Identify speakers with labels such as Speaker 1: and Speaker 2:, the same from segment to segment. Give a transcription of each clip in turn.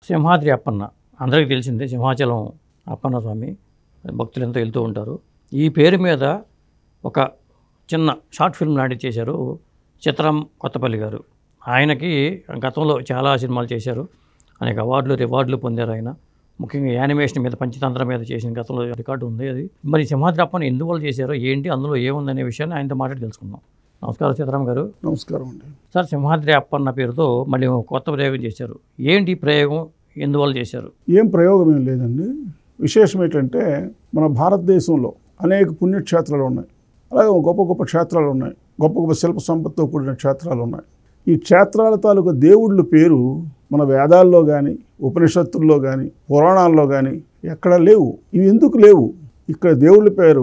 Speaker 1: సింహాద్రి అప్పన్న అందరికీ తెలిసిందే సింహాచలం అప్పన్న స్వామి భక్తులు ఎంతో వెళ్తూ ఉంటారు ఈ పేరు మీద ఒక చిన్న షార్ట్ ఫిల్మ్ లాంటిది చేశారు చిత్రం కొత్తపల్లి గారు ఆయనకి గతంలో చాలా సినిమాలు చేశారు అనేక అవార్డులు రివార్డులు పొందారు ఆయన ముఖ్యంగా యానిమేషన్ మీద పంచతంత్రం మీద చేసిన గతంలో రికార్డు ఉంది అది మరి సింహాద్రి అప్పన్న ఎందువల్ల చేశారో ఏంటి అందులో ఏముందనే విషయాన్ని ఆయనతో మాట్లాడి తెలుసుకుందాం నమస్కారం సీతారాం గారు
Speaker 2: నమస్కారం అండి
Speaker 1: సార్ సింహాద్రి అప్పన్న పేరుతో మళ్ళీ ఒక కొత్త ప్రయోగం చేశారు ఏంటి ఈ ప్రయోగం ఎందువల్ల చేశారు
Speaker 2: ఏం ప్రయోగం ఏం లేదండి విశేషం ఏంటంటే మన భారతదేశంలో అనేక పుణ్యక్షేత్రాలు ఉన్నాయి అలాగే గొప్ప గొప్ప క్షేత్రాలు ఉన్నాయి గొప్ప గొప్ప శిల్ప సంపత్తితో కూడిన క్షేత్రాలు ఉన్నాయి ఈ క్షేత్రాల తాలూకు దేవుళ్ళ పేరు మన వేదాల్లో కానీ ఉపనిషత్తుల్లో కానీ పురాణాల్లో కానీ ఎక్కడ లేవు ఇవి ఎందుకు లేవు ఇక్కడ దేవుళ్ళ పేరు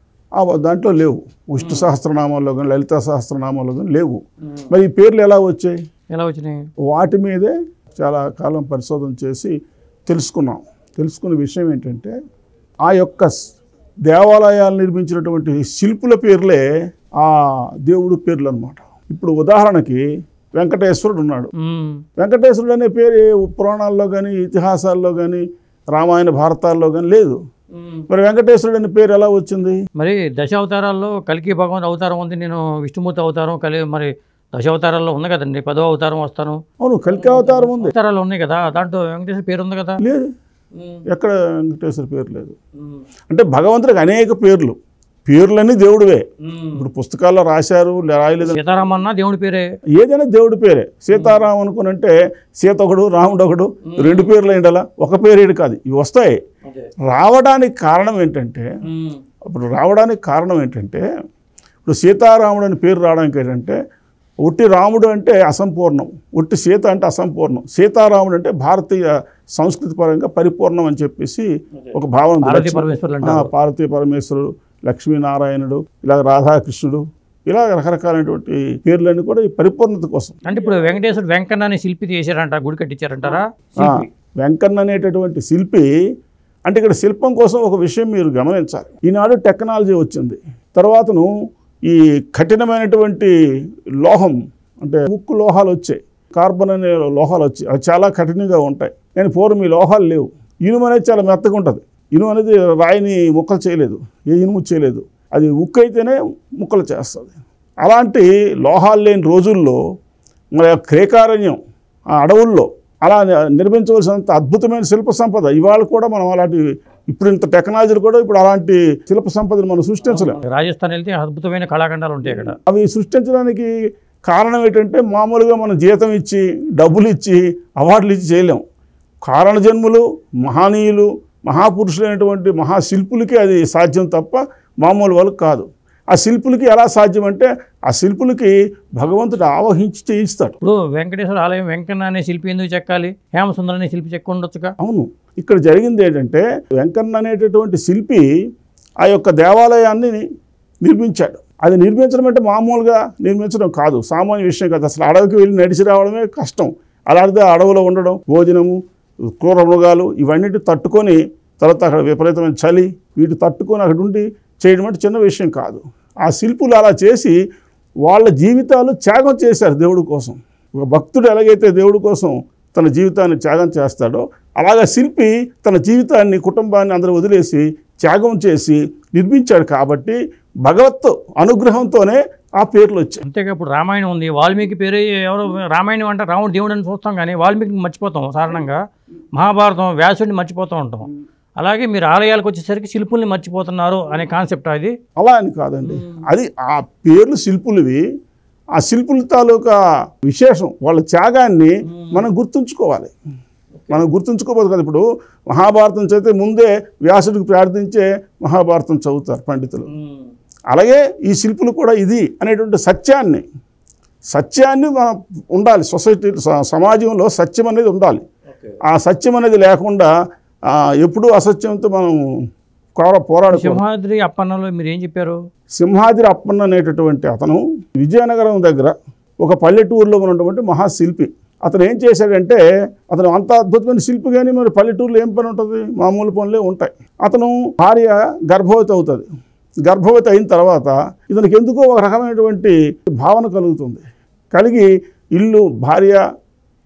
Speaker 2: ఆ దాంట్లో లేవు విష్ణు సహస్రనామాల్లో కానీ లలిత సహస్రనామాల్లో కానీ లేవు మరి ఈ పేర్లు ఎలా వచ్చాయి
Speaker 1: ఎలా వచ్చినాయి
Speaker 2: వాటి మీదే చాలా కాలం పరిశోధన చేసి తెలుసుకున్నాం తెలుసుకున్న విషయం ఏంటంటే ఆ యొక్క స్- దేవాలయాలు నిర్మించినటువంటి శిల్పుల పేర్లే ఆ దేవుడు పేర్లు అనమాట ఇప్పుడు ఉదాహరణకి వెంకటేశ్వరుడు ఉన్నాడు
Speaker 1: మ్మ్.
Speaker 2: వెంకటేశ్వరుడు అనే పేరు ఏ పురాణాల్లో కానీ ఇతిహాసాల్లో కానీ రామాయణ భారతాల్లో కానీ లేదు మరి వెంకటేశ్వరుడు అనే పేరు ఎలా వచ్చింది
Speaker 1: మరి దశ అవతారాల్లో కలికి భగవంత్ అవతారం ఉంది నేను విష్ణుమూర్తి అవతారం కలి మరి దశ అవతారాల్లో ఉంది కదండి పదో అవతారం వస్తాను
Speaker 2: అవును కలికి అవతారం ఉంది
Speaker 1: అవతారాలు ఉన్నాయి కదా దాంట్లో వెంకటేశ్వర పేరు ఉంది కదా
Speaker 2: లేదు ఎక్కడ వెంకటేశ్వర పేరు లేదు అంటే భగవంతుడికి అనేక పేర్లు పేర్లన్నీ దేవుడివే ఇప్పుడు పుస్తకాల్లో రాశారు లే- రాయలేదు
Speaker 1: సీతారామన్న దేవుడి పేరే
Speaker 2: ఏదైనా దేవుడి పేరే సీతారాం అనుకునంటే సీత ఒకడు రాముడు ఒకడు రెండు పేర్లు ఏంటలా ఒక పేరేడు కాదు ఇవి వస్తాయి రావడానికి కారణం ఏంటంటే ఇప్పుడు రావడానికి కారణం ఏంటంటే ఇప్పుడు సీతారాముడు అని పేరు రావడానికి ఏంటంటే ఒట్టి రాముడు అంటే అసంపూర్ణం ఒట్టి సీత అంటే అసంపూర్ణం సీతారాముడు అంటే భారతీయ సంస్కృతి పరంగా పరిపూర్ణం అని చెప్పేసి ఒక భావన ఉంది.
Speaker 1: పార్వతీ
Speaker 2: లక్ష్మీ-
Speaker 1: పరమేశ్వరులు
Speaker 2: ఆ,
Speaker 1: అంటారు
Speaker 2: పార్వతీ పరమేశ్వరుడు లక్ష్మీనారాయణుడు ఇలా రాధాకృష్ణుడు ఇలా రకరకాలైనటువంటి పేర్లన్నీ కూడా ఈ పరిపూర్ణత కోసం
Speaker 1: అంటే ఇప్పుడు వెంకటేశ్వరుడు వెంకన్న అనే శిల్పి చేశారంట గుడి కట్టించారంటారా
Speaker 2: ఆ, వెంకన్న అనేటటువంటి శిల్పి అంటే ఇక్కడ శిల్పం కోసం ఒక విషయం మీరు గమనించాలి ఈనాడు టెక్నాలజీ వచ్చింది తర్వాతను ఈ కఠినమైనటువంటి లోహం అంటే ఉక్కు లోహాలు వచ్చాయి కార్బన్ అనే లోహాలు వచ్చాయి అవి చాలా కఠినంగా ఉంటాయి కానీ పూర్వం ఈ లోహాలు లేవు ఇనుము అనేది చాలా మెత్తగా ఉంటుంది ఇనుము అనేది రాయిని ముక్కలు చేయలేదు ఏ ఇనుము చేయలేదు అది ఉక్కు అయితేనే ముక్కలు చేస్తుంది అలాంటి లోహాలు లేని రోజుల్లో మన యొక్క క్రేకారణ్యం ఆ అడవుల్లో అలా నిర్మించవలసినంత అద్భుతమైన శిల్ప సంపద ఇవాళ కూడా మనం అలాంటి ఇప్పుడు ఇంత టెక్నాలజీలు కూడా ఇప్పుడు అలాంటి శిల్ప సంపదను మనం సృష్టించలేం
Speaker 1: రాజస్థాన్ వెళ్తే అద్భుతమైన కళాఖండాలు ఉంటాయి అక్కడ
Speaker 2: అవి సృష్టించడానికి కారణం ఏంటంటే మామూలుగా మనం జీతం ఇచ్చి డబ్బులు ఇచ్చి అవార్డులు ఇచ్చి చేయలేం కారణ జన్ములు మహనీయులు మహాపురుషులైనటువంటి మహాశిల్పులకి అది సాధ్యం తప్ప మామూలు వాళ్ళకి కాదు ఆ శిల్పులకి ఎలా సాధ్యం అంటే ఆ శిల్పులకి భగవంతుడు ఆవహించి చేయిస్తాడు
Speaker 1: ఇప్పుడు వెంకటేశ్వర ఆలయం వెంకన్న అనే శిల్పి ఎందుకు చెక్కాలి హేమసుందర్ అనే శిల్పి చెక్క ఉండొచ్చుగా
Speaker 2: అవును ఇక్కడ జరిగింది ఏంటంటే వెంకన్న అనేటటువంటి శిల్పి ఆ యొక్క దేవాలయాన్ని నిర్మించాడు అది నిర్మించడం అంటే మామూలుగా నిర్మించడం కాదు సామాన్య విషయం కాదు అసలు అడవికి వెళ్ళి నడిచి రావడమే కష్టం అలాంటిదే అడవిలో ఉండడం భోజనము క్రూర మృగాలు ఇవన్నిటి తట్టుకొని తర్వాత అక్కడ విపరీతమైన చలి వీటి తట్టుకొని అక్కడ ఉండి చేయడం అంటే చిన్న విషయం కాదు ఆ శిల్పులు అలా చేసి వాళ్ళ జీవితాలు త్యాగం చేశారు దేవుడి కోసం ఒక భక్తుడు ఎలాగైతే దేవుడి కోసం తన జీవితాన్ని త్యాగం చేస్తాడో అలాగా శిల్పి తన జీవితాన్ని కుటుంబాన్ని అందరూ వదిలేసి త్యాగం చేసి నిర్మించాడు కాబట్టి భగవత్ అనుగ్రహంతోనే ఆ పేర్లు వచ్చాయి
Speaker 1: అంతేగా ఇప్పుడు రామాయణం ఉంది వాల్మీకి పేరు ఎవరు రామాయణం అంటే రాముడు దేవుడు అని చూస్తాం కానీ వాల్మీకి మర్చిపోతాం సాధారణంగా మహాభారతం వ్యాసుడిని మర్చిపోతూ ఉంటాం అలాగే మీరు ఆలయాలకు వచ్చేసరికి శిల్పుల్ని మర్చిపోతున్నారు అనే కాన్సెప్ట్ అది
Speaker 2: అలా అని కాదండి అది ఆ పేర్లు శిల్పులవి ఆ శిల్పుల తాలూకా విశేషం వాళ్ళ త్యాగాన్ని మనం గుర్తుంచుకోవాలి మనం గుర్తుంచుకోబోదు కదా ఇప్పుడు మహాభారతం చదివితే ముందే వ్యాసుడికి ప్రార్థించే మహాభారతం చదువుతారు పండితులు అలాగే ఈ శిల్పులు కూడా ఇది అనేటువంటి సత్యాన్ని సత్యాన్ని మనం ఉండాలి సొసైటీ స- సమాజంలో సత్యం అనేది ఉండాలి ఆ సత్యం అనేది లేకుండా ఆ, ఎప్పుడూ అసత్యంతో మనం కోర పోరాడకూడదు
Speaker 1: సింహాద్రి అప్పన్నలో మీరు ఏం చెప్పారు
Speaker 2: సింహాద్రి అప్పన్న అనేటటువంటి అతను విజయనగరం దగ్గర ఒక పల్లెటూరులో ఉన్నటువంటి మహాశిల్పి అతను ఏం చేశాడంటే అతను అంత అద్భుతమైన శిల్పి కానీ మరి పల్లెటూరులో ఏం పని ఉంటుంది మామూలు పనులే ఉంటాయి అతను భార్య గర్భవతి అవుతుంది గర్భవతి అయిన తర్వాత ఇతనికి ఎందుకో ఒక రకమైనటువంటి భావన కలుగుతుంది కలిగి ఇల్లు భార్య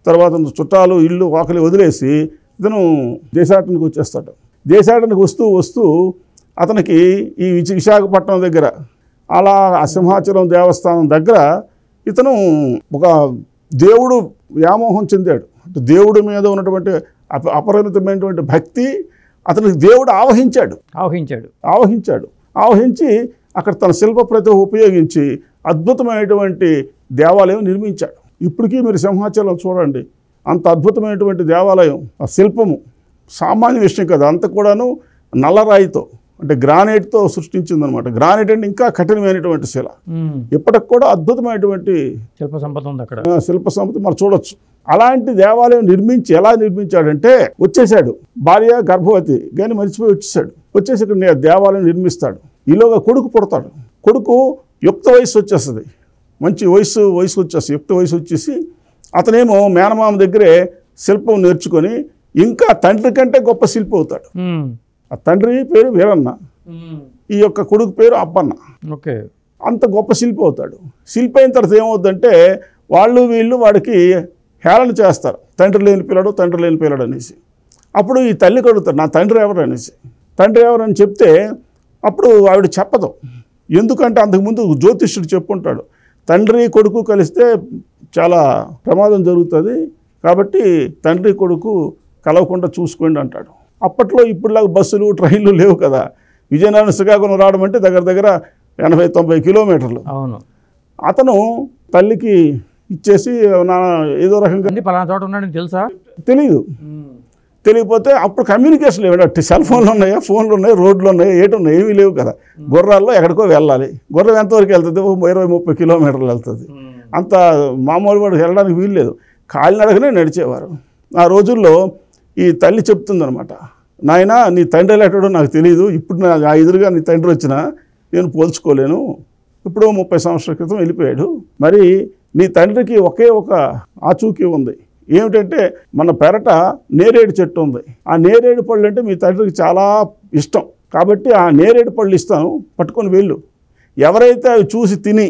Speaker 2: తర్వాత చుట్టాలు ఇల్లు వాకలి వదిలేసి ఇతను దేశాటనికి వచ్చేస్తాడు దేశాటనికి వస్తూ వస్తూ అతనికి ఈ విచ- విశాఖపట్నం దగ్గర అలా ఆ సింహాచలం దేవస్థానం దగ్గర ఇతను ఒక దేవుడు వ్యామోహం చెందాడు అంటే దేవుడి మీద ఉన్నటువంటి అప అపరిమితమైనటువంటి భక్తి అతనికి దేవుడు ఆవహించాడు
Speaker 1: ఆవహించాడు
Speaker 2: ఆవహించాడు ఆవహించి అక్కడ తన శిల్ప ప్రతిభ ఉపయోగించి అద్భుతమైనటువంటి దేవాలయం నిర్మించాడు ఇప్పటికీ మీరు సింహాచలం చూడండి అంత అద్భుతమైనటువంటి దేవాలయం ఆ శిల్పము సామాన్య విషయం కదా అంత కూడాను నల్లరాయితో అంటే గ్రానైట్తో సృష్టించిందనమాట గ్రానైట్ అంటే ఇంకా కఠినమైనటువంటి శిల
Speaker 1: ఉమ్.
Speaker 2: ఇప్పటికి కూడా అద్భుతమైనటువంటి
Speaker 1: శిల్ప సంపద ఉంది అక్కడ
Speaker 2: ఆ, శిల్ప సంపద మనం చూడొచ్చు అలాంటి దేవాలయం నిర్మించి ఎలా నిర్మించాడంటే వచ్చేసాడు భార్య గర్భవతి కానీ మర్చిపోయి వచ్చేసాడు వచ్చేసి ఇక్కడ నే- దేవాలయం నిర్మిస్తాడు ఈలోగా కొడుకు పుడతాడు కొడుకు యుక్త వయసు వచ్చేస్తుంది మంచి వయసు వయసు వచ్చేస్తుంది యుక్త వయసు వచ్చేసి అతనేమో మేనమామ దగ్గరే శిల్పం నేర్చుకొని ఇంకా తండ్రి కంటే గొప్ప శిల్పి అవుతాడు
Speaker 1: ఉమ్.
Speaker 2: ఆ తండ్రి పేరు వీరన్న
Speaker 1: ఉమ్.
Speaker 2: ఈ యొక్క కొడుకు పేరు అప్పన్న
Speaker 1: ఓకే
Speaker 2: అంత గొప్ప శిల్పి అవుతాడు శిల్పి అయిన తర్వాత ఏమవుద్దంటే వాళ్ళు వీళ్ళు వాడికి హేళన చేస్తారు తండ్రి లేని పిల్లడు తండ్రి లేని పిల్లడు అనేసి అప్పుడు ఈ తల్లి కడుగుతారు నా తండ్రి ఎవరు అనేసి తండ్రి ఎవరని చెప్తే అప్పుడు ఆవిడ చెప్పదు ఎందుకంటే అంతకుముందు జ్యోతిష్యుడు చెప్పుంటాడు తండ్రి కొడుకు కలిస్తే చాలా ప్రమాదం జరుగుతుంది కాబట్టి తండ్రి కొడుకు కలవకుండా చూసుకోండి అంటాడు అప్పట్లో ఇప్పుడులాగా బస్సులు ట్రైన్లు లేవు కదా విజయనగరం శ్రీకాకుళం రావడం అంటే దగ్గర దగ్గర ఎనభై తొంభై కిలోమీటర్లు
Speaker 1: అవును
Speaker 2: అతను తల్లికి ఇచ్చేసి నా ఏదో రకంగా
Speaker 1: అన్ని పలానా చోట ఉన్నాడని తెలుసా
Speaker 2: తెలియదు తెలియకపోతే అప్పుడు కమ్యూనికేషన్ లేవు అంటే సెల్ ఫోన్లు ఉన్నాయా ఫోన్లు ఉన్నాయి రోడ్లు ఉన్నాయి ఏటి ఉన్నాయి ఏమీ లేవు కదా గుర్రాల్లో ఎక్కడికో వెళ్ళాలి గుర్రం ఎంతవరకు వెళ్తుంది ఓ ఇరవై ముప్పై కిలోమీటర్లు వెళ్తుంది అంత మామూలు వాడు వెళ్ళడానికి వీల్లేదు కాలినడకనే నడిచేవారు ఆ రోజుల్లో ఈ తల్లి చెప్తుందనమాట నాయన నీ తండ్రి ఎలాంటాడో నాకు తెలియదు ఇప్పుడు నా ఆ ఎదురుగా నీ తండ్రి వచ్చినా నేను పోల్చుకోలేను ఇప్పుడు ముప్పై సంవత్సరాల క్రితం వెళ్ళిపోయాడు మరి నీ తండ్రికి ఒకే ఒక ఆచూకీ ఉంది ఏమిటంటే మన పెరట నేరేడు చెట్టు ఉంది ఆ నేరేడు పళ్ళు అంటే మీ తండ్రికి చాలా ఇష్టం కాబట్టి ఆ నేరేడు పళ్ళు ఇస్తాను పట్టుకొని వెళ్ళు ఎవరైతే అవి చూసి తిని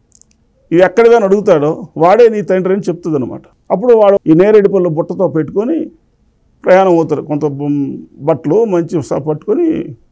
Speaker 2: ఇవి ఎక్కడిగా అడుగుతాడో వాడే నీ తండ్రి అని చెప్తుంది అనమాట అప్పుడు వాడు ఈ నేరేడు పళ్ళు బుట్టతో పెట్టుకొని ప్రయాణం అవుతారు కొంత బొమ్- బట్టలు మంచి స- పట్టుకొని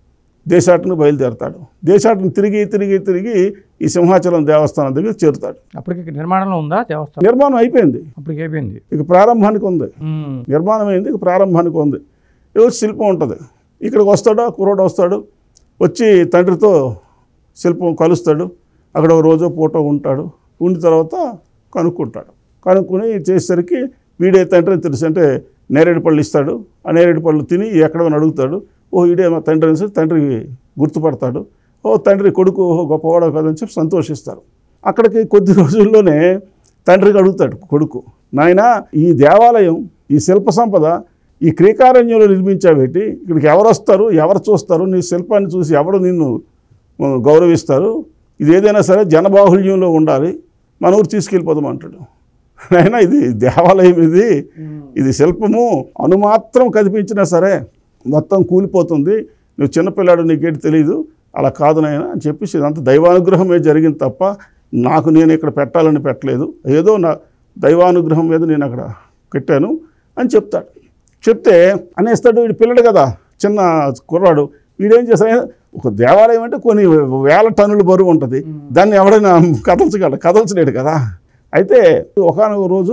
Speaker 2: దేశాటను బయలుదేరతాడు దేశాటను తిరిగి తిరిగి తిరిగి ఈ సింహాచలం దేవస్థానం దగ్గర చేరుతాడు
Speaker 1: అప్పటికి నిర్మాణంలో ఉందా దేవస్థానం
Speaker 2: నిర్మాణం అయిపోయింది
Speaker 1: అప్పటికి అయిపోయింది
Speaker 2: ఇక ప్రారంభానికి ఉంది
Speaker 1: ఉమ్.
Speaker 2: నిర్మాణం అయింది ఇక ప్రారంభానికి ఉంది ఈరోజు శిల్పం ఉంటుంది ఇక్కడికి వస్తాడు ఆ కుర్రోడు వస్తాడు వచ్చి తండ్రితో శిల్పం కలుస్తాడు అక్కడ ఒక రోజు పూట ఉంటాడు ఉండిన తర్వాత కనుక్కుంటాడు కనుక్కుని చేసేసరికి వీడే తండ్రి అని తెలుసు అంటే నేరేడు పళ్ళు ఇస్తాడు ఆ నేరేడు పళ్ళు తిని ఎక్కడో అడుగుతాడు ఓ ఈడే మా తండ్రి అని చెప్పి తండ్రి గుర్తుపడతాడు ఓ తండ్రి కొడుకు ఓహో గొప్పవాడో కదని చెప్పి సంతోషిస్తారు అక్కడికి కొద్ది రోజుల్లోనే తండ్రికి అడుగుతాడు కొడుకు నాయనా ఈ దేవాలయం ఈ శిల్ప సంపద ఈ క్రీకారణ్యంలో నిర్మించావేటి ఇక్కడికి ఎవరు వస్తారు ఎవరు చూస్తారు నీ శిల్పాన్ని చూసి ఎవరు నిన్ను ఆ, గౌరవిస్తారు ఇది ఏదైనా సరే జనబాహుల్యంలో ఉండాలి మన ఊరు తీసుకెళ్ళిపోదాం అంటాడు నాయనా ఇది దేవాలయం ఇది ఇది శిల్పము అనుమాత్రం కనిపించినా సరే మొత్తం కూలిపోతుంది నువ్వు చిన్నపిల్లాడు నీకేంటి తెలియదు అలా కాదు నాయన అని చెప్పేసి ఇదంతా దైవానుగ్రహమే జరిగింది తప్ప నాకు నేను ఇక్కడ పెట్టాలని పెట్టలేదు ఏదో నా దైవానుగ్రహం మీద నేను అక్కడ పెట్టాను అని చెప్తాడు చెప్తే అనేస్తాడు వీడు పిల్లడు కదా చిన్న కుర్రాడు వీడేం చేస్తాడు ఒక దేవాలయం అంటే కొన్ని వేల టన్నుల బరువు ఉంటుంది దాన్ని ఎవడైనా కదల్చగలడు కదల్చలేడు కదా అయితే ఒకనొక రోజు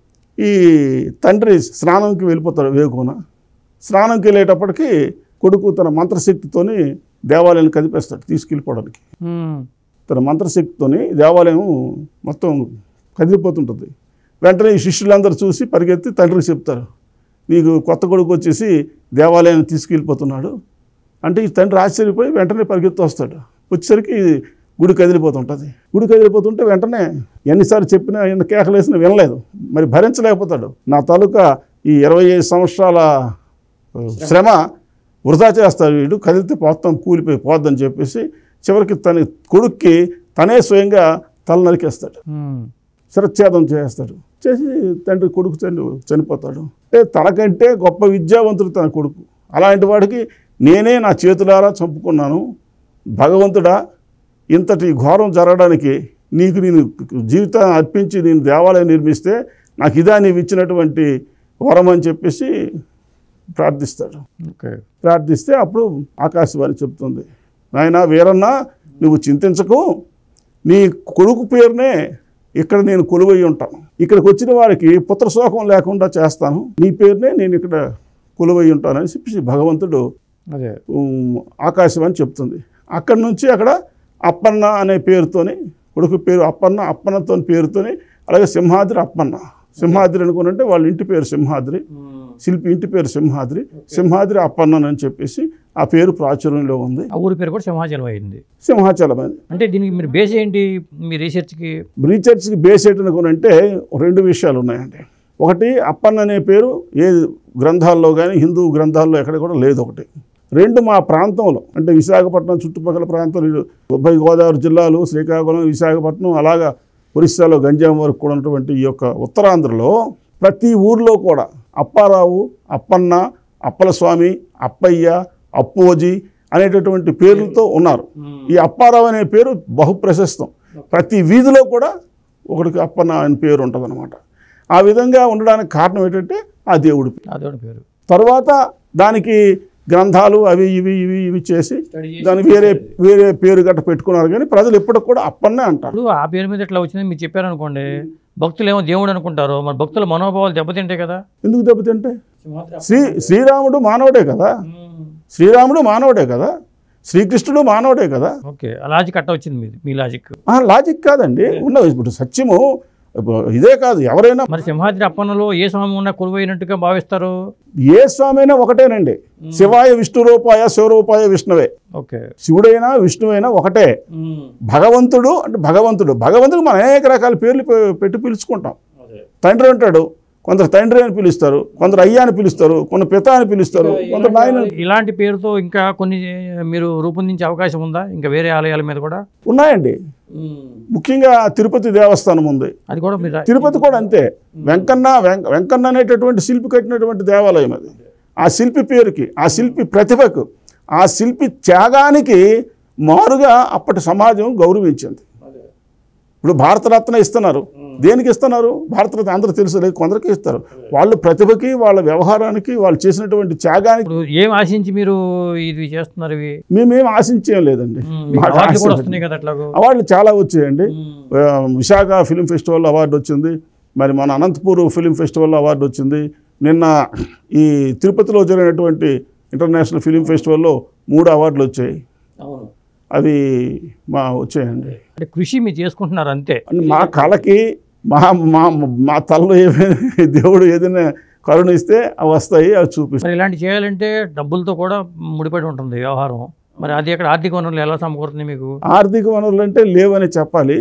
Speaker 2: ఈ తండ్రి స్నానంకి వెళ్ళిపోతాడు వేకున స్నానంకి వెళ్ళేటప్పటికి కొడుకు తన మంత్రశక్తితోని దేవాలయాన్ని కదిపేస్తాడు తీసుకెళ్ళిపోవడానికి
Speaker 1: ఉమ్.
Speaker 2: తన మంత్రశక్తితోని దేవాలయం మొత్తం కదిలిపోతుంటుంది వెంటనే ఈ శిష్యులందరూ చూసి పరిగెత్తి తండ్రికి చెప్తారు నీకు కొత్త కొడుకు వచ్చేసి దేవాలయాన్ని తీసుకెళ్ళిపోతున్నాడు అంటే ఈ తండ్రి ఆశ్చర్యపోయి వెంటనే పరిగెత్తి వస్తాడు వచ్చేసరికి గుడి కదిలిపోతుంటుంది గుడి కదిలిపోతుంటే వెంటనే ఎన్నిసార్లు చెప్పినా ఎన్ని కేకలేసినా వినలేదు మరి భరించలేకపోతాడు నా తాలూకా ఈ ఇరవై ఐదు సంవత్సరాల శ్రమ వృధా చేస్తాడు వీడు కదిలితే మొత్తం కూలిపోయి పోద్దని చెప్పేసి చివరికి తన కొడుక్కి తనే స్వయంగా తల నరికేస్తాడు
Speaker 1: ఉమ్.
Speaker 2: శిరచ్ఛేదం చేస్తాడు చేసి తండ్రి కొడుకు చని చనిపోతాడు అంటే తనకంటే గొప్ప విద్యావంతుడు తన కొడుకు అలాంటి వాడికి నేనే నా చేతులారా చంపుకున్నాను భగవంతుడా ఇంతటి ఘోరం జరగడానికి నీకు నేను జీవితాన్ని అర్పించి నేను దేవాలయం నిర్మిస్తే నాకు ఇదా నీవు ఇచ్చినటువంటి వరం అని చెప్పేసి ప్రార్థిస్తాడు
Speaker 1: ఓకే
Speaker 2: ప్రార్థిస్తే అప్పుడు ఆకాశవాణి చెప్తుంది నాయన వీరన్న నువ్వు చింతించకు నీ కొడుకు పేరునే ఇక్కడ నేను కొలువై ఉంటాను ఇక్కడికి వచ్చిన వారికి పుత్రశోకం లేకుండా చేస్తాను నీ పేరునే నేను ఇక్కడ కొలువై ఉంటానని చెప్పి భగవంతుడు
Speaker 1: అదే
Speaker 2: ఉమ్, ఆకాశవాణి చెప్తుంది అక్కడి నుంచి అక్కడ అప్పన్న అనే పేరుతోని కొడుకు పేరు అప్పన్న అప్పన్నతో పేరుతోని అలాగే సింహాద్రి అప్పన్న సింహాద్రి అనుకున్నంటే వాళ్ళ ఇంటి పేరు సింహాద్రి శిల్పి ఇంటి పేరు సింహాద్రి సింహాద్రి అప్పన్నన్ అని చెప్పేసి ఆ పేరు ప్రాచుర్యంలో ఉంది
Speaker 1: ఆ ఊరి పేరు కూడా సింహాచలం అయింది
Speaker 2: సింహాచలం అని
Speaker 1: అంటే దీనికి మీరు బేస్ ఏంటి మీ రీసెర్చ్కి
Speaker 2: రీసెర్చ్కి బేస్ ఏంటి అనుకునంటే రెండు విషయాలు ఉన్నాయండి ఒకటి అప్పన్న అనే పేరు ఏ గ్రంథాల్లో కానీ హిందూ గ్రంథాల్లో ఎక్కడ కూడా లేదు ఒకటి రెండు మా ప్రాంతంలో అంటే విశాఖపట్నం చుట్టుపక్కల ప్రాంతాలు ఉభయ గోదావరి జిల్లాలు శ్రీకాకుళం విశాఖపట్నం అలాగా ఒరిస్సాలో గంజాం వరకు కూడా ఉన్నటువంటి ఈ యొక్క ఉత్తరాంధ్రలో ప్రతి ఊర్లో కూడా అప్పారావు అప్పన్న అప్పలస్వామి అప్పయ్య అప్పోజి అనేటటువంటి పేర్లతో ఉన్నారు ఈ అప్పారావు అనే పేరు బహు ప్రశస్తం ప్రతి వీధిలో కూడా ఒకడికి అప్పన్న అనే పేరు ఉంటుంది ఆ విధంగా ఉండడానికి కారణం ఏంటంటే ఆ దేవుడి పేరు
Speaker 1: అదొక పేరు
Speaker 2: తర్వాత దానికి గ్రంథాలు అవి ఇవి ఇవి ఇవి చేసి దానికి వేరే వేరే పేరు గట్ట పెట్టుకున్నారు కానీ ప్రజలు ఎప్పటికి కూడా అప్పన్నే అంటారు
Speaker 1: ఇప్పుడు ఆ పేరు మీద ఇట్లా వచ్చింది మీరు చెప్పారనుకోండి భక్తులు ఏమో దేవుడు అనుకుంటారు మరి భక్తుల మనోభావాలు దెబ్బతింటాయి కదా
Speaker 2: ఎందుకు దెబ్బతింటే శ్రీ శ్రీరాముడు మానవుడే కదా శ్రీరాముడు మానవుడే కదా శ్రీకృష్ణుడు మానవుడే కదా
Speaker 1: ఓకే ఆ లాజిక్ అట్ట వచ్చింది మీది మీ లాజిక్
Speaker 2: ఆ లాజిక్ కాదండి ఉన్న ఇప్పుడు సత్యము ఇదే కాదు ఎవరైనా
Speaker 1: మరి సింహాద్రి అప్పన్నలో ఏ స్వామి ఉన్న కొలువైనట్టుగా భావిస్తారు
Speaker 2: ఏ స్వామైనా ఒకటేనండి శివాయ విష్ణు రూపాయ శివరూపాయ విష్ణువే
Speaker 1: ఓకే
Speaker 2: శివుడైనా విష్ణువైనా ఒకటే భగవంతుడు అంటే భగవంతుడు భగవంతుడు మనం అనేక రకాల పేర్లు పె- పెట్టి పిలుచుకుంటాం తండ్రి అంటాడు కొందరు తండ్రి అని పిలుస్తారు కొందరు అయ్యా అని పిలుస్తారు కొందరు పిత అని పిలుస్తారు కొందరు నాయన అని-
Speaker 1: ఇలాంటి పేరుతో ఇంకా కొన్ని మీరు రూపొందించే అవకాశం ఉందా ఇంకా వేరే ఆలయాల మీద కూడా
Speaker 2: ఉన్నాయండి ముఖ్యంగా తిరుపతి దేవస్థానం ఉంది
Speaker 1: అది కూడా మీరు
Speaker 2: తిరుపతి కూడా అంతే వెంకన్న వెంక వెంకన్న అనేటటువంటి శిల్పి కట్టినటువంటి దేవాలయం అది ఆ శిల్పి పేరుకి ఆ శిల్పి ప్రతిభకు ఆ శిల్పి త్యాగానికి మారుగా అప్పటి సమాజం గౌరవించింది ఇప్పుడు భారతరత్న ఇస్తున్నారు దేనికి ఇస్తున్నారు భారతరత్న అందరూ తెలుసు లేదు కొందరికి ఇస్తారు వాళ్ళు ప్రతిభకి వాళ్ళ వ్యవహారానికి వాళ్ళు చేసినటువంటి త్యాగానికి
Speaker 1: ఇప్పుడు ఏం ఆశించి మీరు ఇది చేస్తున్నారు ఇవి
Speaker 2: మేమేం ఆశించేం లేదండి
Speaker 1: మీకు
Speaker 2: మాకు
Speaker 1: అవార్డులు
Speaker 2: ఆశ
Speaker 1: కూడా
Speaker 2: లేదు.
Speaker 1: వస్తున్నాయి కదా అట్లాగో
Speaker 2: అవార్డులు చాలా వచ్చాయండి ఆ, విశాఖ ఫిలిం ఫెస్టివల్ అవార్డు వచ్చింది మరి మన అనంతపూర్ ఫిలిం ఫెస్టివల్ అవార్డు వచ్చింది నిన్న ఈ తిరుపతిలో జరిగినటువంటి ఇంటర్నేషనల్ ఫిలిం ఫెస్టివల్లో మూడు అవార్డులు వచ్చాయి
Speaker 1: అవును
Speaker 2: అవి మా వచ్చాయండి
Speaker 1: అంటే కృషి మీరు చేసుకుంటున్నారు అంతే
Speaker 2: అంటే మా కళకి మా మా మా తలలో ఏమైనా దేవుడు ఏదైనా కరుణ ఇస్తే అవి వస్తాయి అవి చూపిస్తాయి
Speaker 1: మరి ఇలాంటి చేయాలంటే డబ్బులతో కూడా ముడిపడి ఉంటుంది వ్యవహారం మరి అది అక్కడ ఆర్థిక వనరులు ఎలా సమకూరుతుంది మీకు
Speaker 2: ఆర్థిక వనరులు అంటే లేవని చెప్పాలి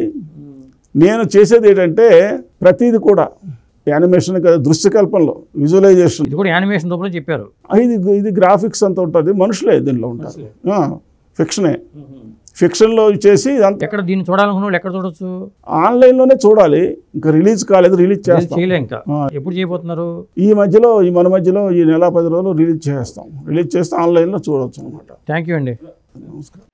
Speaker 2: నేను చేసేది ఏంటంటే ప్రతిది కూడా యానిమేషన్ కదా దృశ్యకల్పనలో విజువలైజేషన్
Speaker 1: ఇది కూడా యానిమేషన్ రూపంలో చెప్పారు
Speaker 2: ఇది ఇది గ్రాఫిక్స్ అంతా ఉంటుంది మనుషులే దీనిలో ఉంటారు ఆ, ఫిక్షనే ఫిక్షన్లో చేసి ఇదంతా
Speaker 1: ఎక్కడ దీన్ని చూడాలనుకున్న వాళ్ళు ఎక్కడ చూడొచ్చు
Speaker 2: ఆన్లైన్లోనే చూడాలి ఇంకా రిలీజ్ కాలేదు రిలీజ్ చేస్తాం
Speaker 1: చేయలే ఇంకా
Speaker 2: ఆ.
Speaker 1: ఎప్పుడు చేయబోతున్నారు
Speaker 2: ఈ మధ్యలో ఈ మన మధ్యలో ఈ నెల పది రోజులు రిలీజ్ చేస్తాం రిలీజ్ చేస్తే ఆన్లైన్లో చూడవచ్చు అనమాట
Speaker 1: థ్యాంక్ యూ అండి
Speaker 2: నమస్కారం